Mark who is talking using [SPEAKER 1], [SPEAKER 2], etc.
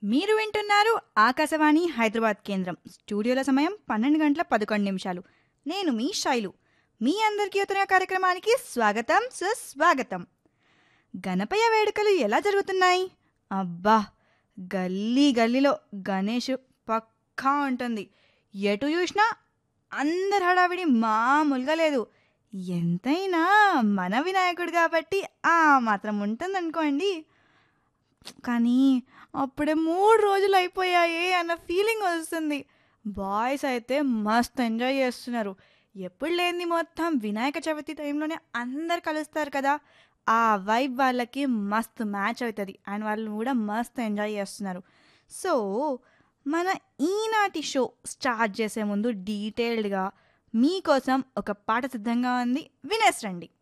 [SPEAKER 1] మీరు వింటున్నారు ఆకాశవాణి హైదరాబాద్ కేంద్రం స్టూడియోల సమయం పన్నెండు గంటల పదకొండు నిమిషాలు నేను మీ శైలు మీ అందరికీ ఉత్తర కార్యక్రమానికి స్వాగతం సుస్వాగతం గణపయ్య వేడుకలు ఎలా జరుగుతున్నాయి అబ్బా గల్లీ గల్లీలో గణేష్ పక్కా ఉంటుంది ఎటు చూసినా అందరి హడావిడి మామూలుగా లేదు ఎంతైనా మన వినాయకుడు కాబట్టి ఆ మాత్రం ఉంటుందనుకోండి కానీ అప్పుడే మూడు రోజులు అయిపోయాయి అన్న ఫీలింగ్ వస్తుంది బాయ్స్ అయితే మస్త్ ఎంజాయ్ చేస్తున్నారు ఎప్పుడు లేనిది మొత్తం వినాయక చవితి టైంలోనే అందరు కలుస్తారు కదా ఆ వైబ్ వాళ్ళకి మస్త్ మ్యాచ్ అవుతుంది అండ్ వాళ్ళు కూడా మస్త్ ఎంజాయ్ చేస్తున్నారు సో మన ఈనాటి షో స్టార్ట్ చేసే ముందు డీటెయిల్డ్గా మీకోసం ఒక పాట సిద్ధంగా ఉంది వినేసరండి